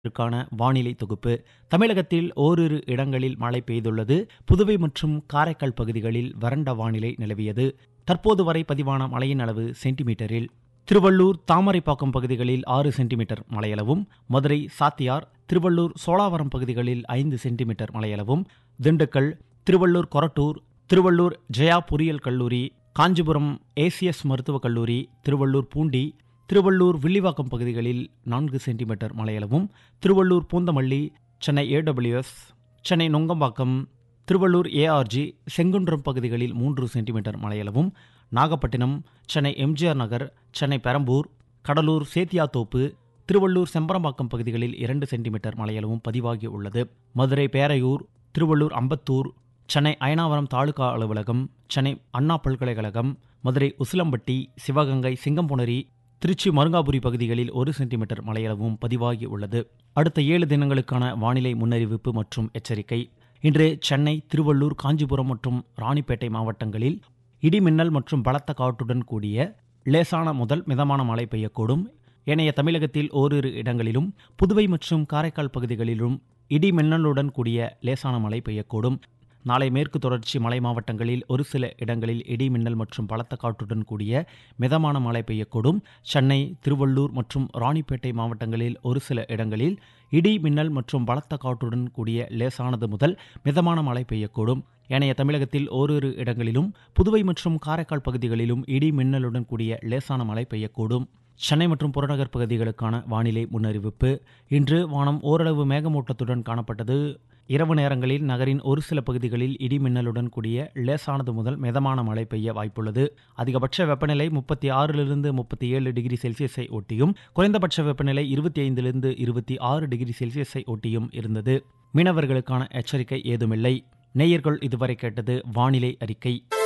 க்கான வானிலை தொகுப்பு தமிழகத்தில் ஓரிரு இடங்களில் மழை பெய்துள்ளது புதுவை மற்றும் காரைக்கால் பகுதிகளில் வறண்ட வானிலை நிலவியது தற்போது வரை பதிவான மழையின் அளவு சென்டிமீட்டரில் திருவள்ளூர் தாமரைப்பாக்கம் பகுதிகளில் ஆறு சென்டிமீட்டர் மழையளவும் மதுரை சாத்தியார் திருவள்ளூர் சோழாவரம் பகுதிகளில் ஐந்து சென்டிமீட்டர் மழையளவும் திண்டுக்கல் திருவள்ளூர் கொரட்டூர் திருவள்ளூர் ஜெயா பொறியியல் கல்லூரி காஞ்சிபுரம் ஏசிஎஸ் மருத்துவக் கல்லூரி திருவள்ளூர் பூண்டி திருவள்ளூர் வில்லிவாக்கம் பகுதிகளில் நான்கு சென்டிமீட்டர் மழையளவும் திருவள்ளூர் பூந்தமல்லி சென்னை ஏடபிள்யூஎஸ் சென்னை நுங்கம்பாக்கம் திருவள்ளூர் ஏஆர்ஜி செங்குன்றம் பகுதிகளில் மூன்று சென்டிமீட்டர் மழையளவும் நாகப்பட்டினம் சென்னை எம்ஜிஆர் நகர் சென்னை பெரம்பூர் கடலூர் சேத்தியாத்தோப்பு திருவள்ளூர் செம்பரம்பாக்கம் பகுதிகளில் இரண்டு சென்டிமீட்டர் மழையளவும் பதிவாகி உள்ளது மதுரை பேரையூர் திருவள்ளூர் அம்பத்தூர் சென்னை அயனாவரம் தாலுகா அலுவலகம் சென்னை அண்ணா பல்கலைக்கழகம் மதுரை உசிலம்பட்டி சிவகங்கை சிங்கம்புணரி திருச்சி மருங்காபுரி பகுதிகளில் ஒரு சென்டிமீட்டர் மழையளவும் பதிவாகி உள்ளது அடுத்த ஏழு தினங்களுக்கான வானிலை முன்னறிவிப்பு மற்றும் எச்சரிக்கை இன்று சென்னை திருவள்ளூர் காஞ்சிபுரம் மற்றும் ராணிப்பேட்டை மாவட்டங்களில் இடிமின்னல் மற்றும் பலத்த காற்றுடன் கூடிய லேசான முதல் மிதமான மழை பெய்யக்கூடும் ஏனைய தமிழகத்தில் ஓரிரு இடங்களிலும் புதுவை மற்றும் காரைக்கால் பகுதிகளிலும் இடி மின்னலுடன் கூடிய லேசான மழை பெய்யக்கூடும் நாளை மேற்கு தொடர்ச்சி மலை மாவட்டங்களில் ஒரு சில இடங்களில் இடி மின்னல் மற்றும் பலத்த காற்றுடன் கூடிய மிதமான மழை பெய்யக்கூடும் சென்னை திருவள்ளூர் மற்றும் ராணிப்பேட்டை மாவட்டங்களில் ஒரு சில இடங்களில் இடி மின்னல் மற்றும் பலத்த காற்றுடன் கூடிய லேசானது முதல் மிதமான மழை பெய்யக்கூடும் ஏனைய தமிழகத்தில் ஓரிரு இடங்களிலும் புதுவை மற்றும் காரைக்கால் பகுதிகளிலும் இடி மின்னலுடன் கூடிய லேசான மழை பெய்யக்கூடும் சென்னை மற்றும் புறநகர் பகுதிகளுக்கான வானிலை முன்னறிவிப்பு இன்று வானம் ஓரளவு மேகமூட்டத்துடன் காணப்பட்டது இரவு நேரங்களில் நகரின் ஒரு சில பகுதிகளில் இடி மின்னலுடன் கூடிய லேசானது முதல் மிதமான மழை பெய்ய வாய்ப்புள்ளது அதிகபட்ச வெப்பநிலை முப்பத்தி ஆறிலிருந்து முப்பத்தி ஏழு டிகிரி செல்சியஸை ஒட்டியும் குறைந்தபட்ச வெப்பநிலை இருபத்தி ஐந்திலிருந்து இருபத்தி ஆறு டிகிரி செல்சியஸை ஒட்டியும் இருந்தது மீனவர்களுக்கான எச்சரிக்கை ஏதுமில்லை நேயர்கள் இதுவரை கேட்டது வானிலை அறிக்கை